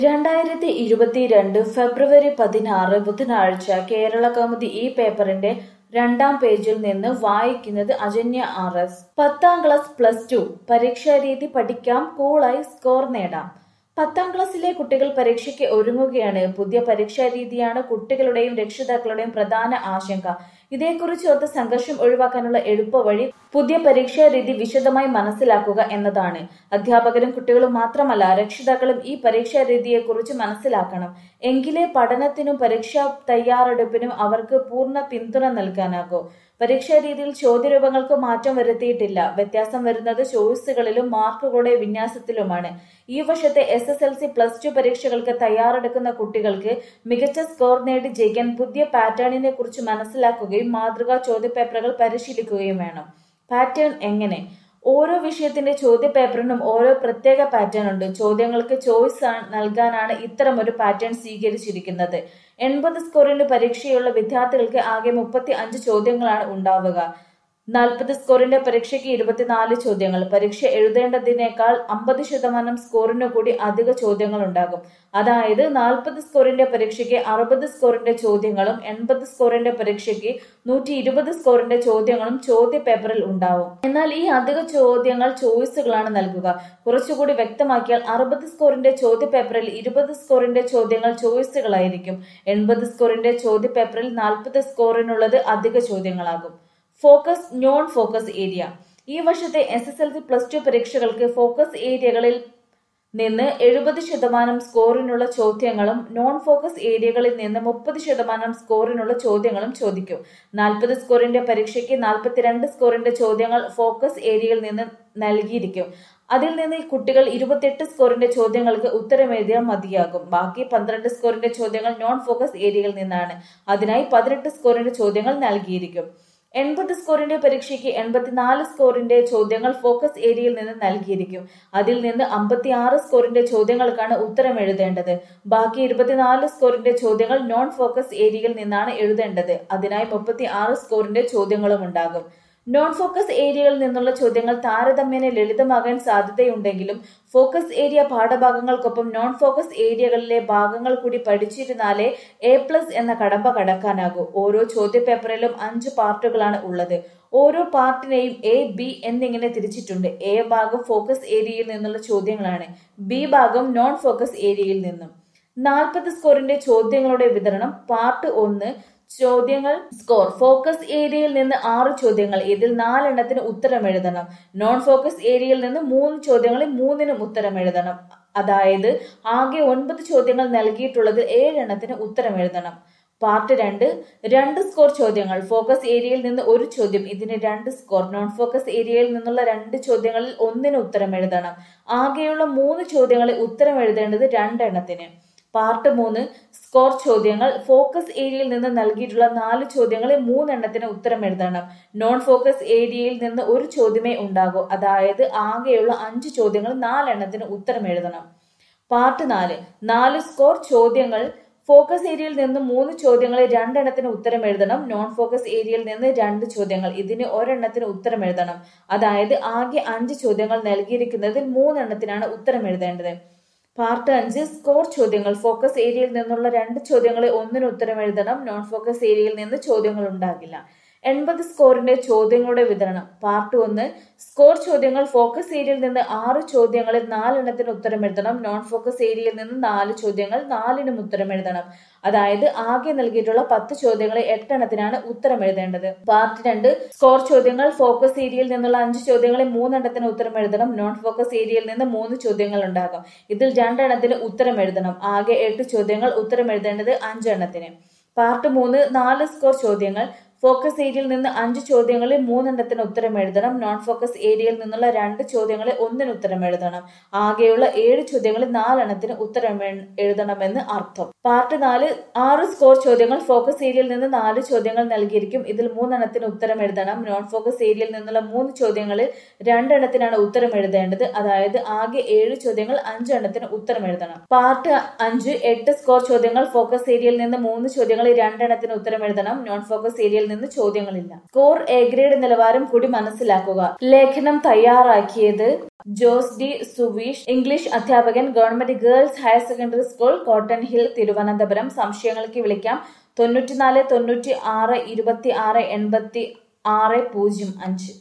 രണ്ടായിരത്തി ഇരുപത്തിരണ്ട് ഫെബ്രുവരി പതിനാറ് ബുധനാഴ്ച കേരള കൗമുദി ഈ പേപ്പറിന്റെ രണ്ടാം പേജിൽ നിന്ന് വായിക്കുന്നത് അജന്യ ആർ എസ് പത്താം ക്ലാസ് പ്ലസ് ടു പരീക്ഷാരീതി പഠിക്കാം കൂളായി സ്കോർ നേടാം പത്താം ക്ലാസ്സിലെ കുട്ടികൾ പരീക്ഷയ്ക്ക് ഒരുങ്ങുകയാണ് പുതിയ പരീക്ഷാ രീതിയാണ് കുട്ടികളുടെയും രക്ഷിതാക്കളുടെയും പ്രധാന ആശങ്ക ഇതേക്കുറിച്ച് ഒത്ത സംഘർഷം ഒഴിവാക്കാനുള്ള എളുപ്പവഴി പുതിയ പരീക്ഷാ രീതി വിശദമായി മനസ്സിലാക്കുക എന്നതാണ് അധ്യാപകരും കുട്ടികളും മാത്രമല്ല രക്ഷിതാക്കളും ഈ പരീക്ഷാ രീതിയെക്കുറിച്ച് മനസ്സിലാക്കണം എങ്കിലേ പഠനത്തിനും പരീക്ഷാ തയ്യാറെടുപ്പിനും അവർക്ക് പൂർണ്ണ പിന്തുണ നൽകാനാകൂ പരീക്ഷാ രീതിയിൽ ചോദ്യരൂപങ്ങൾക്ക് മാറ്റം വരുത്തിയിട്ടില്ല വ്യത്യാസം വരുന്നത് ചോയ്സുകളിലും മാർക്കുകളുടെ വിന്യാസത്തിലുമാണ് ഈ വർഷത്തെ S S L C plus two പരീക്ഷകൾക്ക് തയ്യാറെടുക്കുന്ന കുട്ടികൾക്ക് മികച്ച സ്കോർ നേടി ജയിക്കാൻ പുതിയ പാറ്റേണിനെ കുറിച്ച് മനസ്സിലാക്കുകയും മാതൃകാ ചോദ്യപേപ്പറുകൾ പരിശീലിക്കുകയും വേണം പാറ്റേൺ എങ്ങനെ ഓരോ വിഷയത്തിന്റെ ചോദ്യപേപ്പറിനും ഓരോ പ്രത്യേക പാറ്റേൺ ഉണ്ട് ചോദ്യങ്ങൾക്ക് ചോയ്സ് നൽകാനാണ് ഇത്തരം ഒരു പാറ്റേൺ സ്വീകരിച്ചിരിക്കുന്നത് എൺപത് സ്കോറിന് പരീക്ഷയുള്ള വിദ്യാർത്ഥികൾക്ക് ആകെ മുപ്പത്തി അഞ്ച് ചോദ്യങ്ങളാണ് ഉണ്ടാവുക നാൽപ്പത് സ്കോറിന്റെ പരീക്ഷയ്ക്ക് ഇരുപത്തിനാല് ചോദ്യങ്ങൾ പരീക്ഷ എഴുതേണ്ടതിനേക്കാൾ അമ്പത് ശതമാനം സ്കോറിന് കൂടി അധിക ചോദ്യങ്ങൾ ഉണ്ടാകും അതായത് നാൽപ്പത് സ്കോറിന്റെ പരീക്ഷയ്ക്ക് അറുപത് സ്കോറിന്റെ ചോദ്യങ്ങളും എൺപത് സ്കോറിന്റെ പരീക്ഷയ്ക്ക് നൂറ്റി ഇരുപത് സ്കോറിന്റെ ചോദ്യങ്ങളും ചോദ്യ പേപ്പറിൽ ഉണ്ടാവും എന്നാൽ ഈ അധിക ചോദ്യങ്ങൾ ചോയ്സുകളാണ് നൽകുക കുറച്ചുകൂടി വ്യക്തമാക്കിയാൽ അറുപത് സ്കോറിന്റെ ചോദ്യ പേപ്പറിൽ ഇരുപത് സ്കോറിന്റെ ചോദ്യങ്ങൾ ചോയ്സുകളായിരിക്കും എൺപത് സ്കോറിന്റെ ചോദ്യ പേപ്പറിൽ നാൽപ്പത് സ്കോറിനുള്ളത് അധിക ചോദ്യങ്ങളാകും ഫോക്കസ് നോൺ ഫോക്കസ് ഏരിയ ഈ വർഷത്തെ S S L C plus two പരീക്ഷകൾക്ക് ഫോക്കസ് ഏരിയകളിൽ നിന്ന് എഴുപത് ശതമാനം സ്കോറിനുള്ള ചോദ്യങ്ങളും നോൺ ഫോക്കസ് ഏരിയകളിൽ നിന്ന് മുപ്പത് ശതമാനം സ്കോറിനുള്ള ചോദ്യങ്ങളും ചോദിക്കും നാൽപ്പത് സ്കോറിന്റെ പരീക്ഷയ്ക്ക് നാൽപ്പത്തിരണ്ട് സ്കോറിന്റെ ചോദ്യങ്ങൾ ഫോക്കസ് ഏരിയയിൽ നിന്ന് നൽകിയിരിക്കും അതിൽ നിന്ന് കുട്ടികൾ ഇരുപത്തിയെട്ട് സ്കോറിന്റെ ചോദ്യങ്ങൾക്ക് ഉത്തരം എഴുതിയാൽ മതിയാകും ബാക്കി പന്ത്രണ്ട് സ്കോറിന്റെ ചോദ്യങ്ങൾ നോൺ ഫോക്കസ് ഏരിയയിൽ നിന്നാണ് അതിനായി പതിനെട്ട് സ്കോറിന്റെ ചോദ്യങ്ങൾ നൽകിയിരിക്കും എൺപത് സ്കോറിന്റെ പരീക്ഷയ്ക്ക് എൺപത്തിനാല് സ്കോറിന്റെ ചോദ്യങ്ങൾ ഫോക്കസ് ഏരിയയിൽ നിന്ന് നൽകിയിരിക്കും അതിൽ നിന്ന് അമ്പത്തി ആറ് സ്കോറിന്റെ ചോദ്യങ്ങൾക്കാണ് ഉത്തരം എഴുതേണ്ടത് ബാക്കി ഇരുപത്തിനാല് സ്കോറിന്റെ ചോദ്യങ്ങൾ നോൺ ഫോക്കസ് ഏരിയയിൽ നിന്നാണ് എഴുതേണ്ടത് അതിനായി മുപ്പത്തി ആറ് സ്കോറിന്റെ ചോദ്യങ്ങളും ഉണ്ടാകും നോൺ ഫോക്കസ് ഏരിയയിൽ നിന്നുള്ള ചോദ്യങ്ങൾ താരതമ്യേന ലളിതമാകാൻ സാധ്യതയുണ്ടെങ്കിലും ഫോക്കസ് ഏരിയ പാഠഭാഗങ്ങൾക്കൊപ്പം നോൺ ഫോക്കസ് ഏരിയകളിലെ ഭാഗങ്ങൾ കൂടി പഠിച്ചിരുന്നാലേ എ പ്ലസ് എന്ന കടമ്പ കടക്കാനാകൂ ഓരോ ചോദ്യപേപ്പറിലും അഞ്ച് പാർട്ടുകളാണ് ഉള്ളത് ഓരോ പാർട്ടിനെയും എ ബി എന്നിങ്ങനെ തിരിച്ചിട്ടുണ്ട് എ ഭാഗം ഫോക്കസ് ഏരിയയിൽ നിന്നുള്ള ചോദ്യങ്ങളാണ് ബി ഭാഗം നോൺ ഫോക്കസ് ഏരിയയിൽ നിന്നും നാൽപ്പത് സ്കോറിന്റെ ചോദ്യങ്ങളുടെ വിതരണം പാർട്ട് ഒന്ന് ചോദ്യങ്ങൾ സ്കോർ ഫോക്കസ് ഏരിയയിൽ നിന്ന് ആറ് ചോദ്യങ്ങൾ ഇതിൽ നാലെണ്ണത്തിന് ഉത്തരം എഴുതണം നോൺ ഫോക്കസ് ഏരിയയിൽ നിന്ന് മൂന്ന് ചോദ്യങ്ങളിൽ മൂന്നിനും ഉത്തരം എഴുതണം അതായത് ആകെ ഒൻപത് ചോദ്യങ്ങൾ നൽകിയിട്ടുള്ളതിൽ ഏഴെണ്ണത്തിന് ഉത്തരം എഴുതണം പാർട്ട് രണ്ട് രണ്ട് സ്കോർ ചോദ്യങ്ങൾ ഫോക്കസ് ഏരിയയിൽ നിന്ന് ഒരു ചോദ്യം ഇതിന് രണ്ട് സ്കോർ നോൺ ഫോക്കസ് ഏരിയയിൽ നിന്നുള്ള രണ്ട് ചോദ്യങ്ങളിൽ ഒന്നിന് ഉത്തരം എഴുതണം ആകെയുള്ള മൂന്ന് ചോദ്യങ്ങളിൽ ഉത്തരം എഴുതേണ്ടത് രണ്ടെണ്ണത്തിന് പാർട്ട് മൂന്ന് സ്കോർ ചോദ്യങ്ങൾ ഫോക്കസ് ഏരിയയിൽ നിന്ന് നൽകിയിട്ടുള്ള നാല് ചോദ്യങ്ങളിൽ മൂന്നെണ്ണത്തിന് ഉത്തരം എഴുതണം നോൺ ഫോക്കസ് ഏരിയയിൽ നിന്ന് ഒരു ചോദ്യമേ ഉണ്ടാകൂ അതായത് ആകെയുള്ള അഞ്ച് ചോദ്യങ്ങൾ നാലെണ്ണത്തിന് ഉത്തരം എഴുതണം പാർട്ട് നാല് നാല് സ്കോർ ചോദ്യങ്ങൾ ഫോക്കസ് ഏരിയയിൽ നിന്ന് മൂന്ന് ചോദ്യങ്ങളിൽ രണ്ടെണ്ണത്തിന് ഉത്തരം എഴുതണം നോൺ ഫോക്കസ് ഏരിയയിൽ നിന്ന് രണ്ട് ചോദ്യങ്ങൾ ഇതിന് ഒരെണ്ണത്തിന് ഉത്തരം എഴുതണം അതായത് ആകെ അഞ്ച് ചോദ്യങ്ങൾ നൽകിയിരിക്കുന്നതിൽ മൂന്നെണ്ണത്തിനാണ് ഉത്തരം എഴുതേണ്ടത് പാർട്ട് അഞ്ച് സ്കോർ ചോദ്യങ്ങൾ ഫോക്കസ് ഏരിയയിൽ നിന്നുള്ള രണ്ട് ചോദ്യങ്ങളിൽ ഒന്നിന് ഉത്തരം എഴുതണം നോൺ ഫോക്കസ് ഏരിയയിൽ നിന്ന് ചോദ്യങ്ങൾ ഉണ്ടാകില്ല എൺപത് സ്കോറിന്റെ ചോദ്യങ്ങളുടെ വിതരണം പാർട്ട് ഒന്ന് സ്കോർ ചോദ്യങ്ങൾ ഫോക്കസ് ഏരിയയിൽ നിന്ന് ആറ് ചോദ്യങ്ങളിൽ നാലെണ്ണത്തിന് ഉത്തരം എഴുതണം നോൺ ഫോക്കസ് ഏരിയയിൽ നിന്ന് നാല് ചോദ്യങ്ങൾ നാലിനും ഉത്തരം എഴുതണം അതായത് ആകെ നൽകിയിട്ടുള്ള പത്ത് ചോദ്യങ്ങളിൽ എട്ടെണ്ണത്തിനാണ് ഉത്തരം എഴുതേണ്ടത് പാർട്ട് രണ്ട് സ്കോർ ചോദ്യങ്ങൾ ഫോക്കസ് ഏരിയയിൽ നിന്നുള്ള അഞ്ച് ചോദ്യങ്ങളിൽ മൂന്നെണ്ണത്തിന് ഉത്തരം എഴുതണം നോൺ ഫോക്കസ് ഏരിയയിൽ നിന്ന് മൂന്ന് ചോദ്യങ്ങൾ ഉണ്ടാകും ഇതിൽ രണ്ടെണ്ണത്തിന് ഉത്തരം എഴുതണം ആകെ എട്ട് ചോദ്യങ്ങൾ ഉത്തരം എഴുതേണ്ടത് അഞ്ചെണ്ണത്തിന് പാർട്ട് മൂന്ന് നാല് സ്കോർ ചോദ്യങ്ങൾ ഫോക്കസ് ഏരിയയിൽ നിന്ന് അഞ്ച് ചോദ്യങ്ങളിൽ മൂന്നെണ്ണത്തിന് ഉത്തരം എഴുതണം നോൺ ഫോക്കസ് ഏരിയയിൽ നിന്നുള്ള രണ്ട് ചോദ്യങ്ങളിൽ ഒന്നിന് ഉത്തരം എഴുതണം ആകെയുള്ള ഏഴ് ചോദ്യങ്ങളിൽ നാലെണ്ണത്തിന് ഉത്തരം എഴുതണമെന്ന് അർത്ഥം പാർട്ട് നാല് ആറ് സ്കോർ ചോദ്യങ്ങൾ ഫോക്കസ് ഏരിയയിൽ നിന്ന് നാല് ചോദ്യങ്ങൾ നൽകിയിരിക്കും ഇതിൽ മൂന്നെണ്ണത്തിന് ഉത്തരം എഴുതണം നോൺ ഫോക്കസ് ഏരിയയിൽ നിന്നുള്ള മൂന്ന് ചോദ്യങ്ങളിൽ രണ്ടെണ്ണത്തിനാണ് ഉത്തരം എഴുതേണ്ടത് അതായത് ആകെ ഏഴ് ചോദ്യങ്ങൾ അഞ്ചെണ്ണത്തിന് ഉത്തരം എഴുതണം പാർട്ട് അഞ്ച് എട്ട് സ്കോർ ചോദ്യങ്ങൾ ഫോക്കസ് ഏരിയയിൽ നിന്ന് മൂന്ന് ചോദ്യങ്ങളിൽ രണ്ടെണ്ണത്തിന് ഉത്തരം എഴുതണം നോൺ ഫോക്കസ് ഏരിയയിൽ നിന്ന് ചോദ്യങ്ങളില്ല സ്കോർ എ ഗ്രേഡ് നിലവാരം കൂടി മനസ്സിലാക്കുക ലേഖനം തയ്യാറാക്കിയത് ജോസ് ഡി സുവീഷ് ഇംഗ്ലീഷ് അധ്യാപകൻ government girls higher secondary school cotton hill Thiruvananthapuram സംശയങ്ങൾക്ക് വിളിക്കാം തൊണ്ണൂറ്റിനാല് തൊണ്ണൂറ്റി ആറ് ഇരുപത്തി ആറ് എൺപത്തി ആറ് പൂജ്യം അഞ്ച്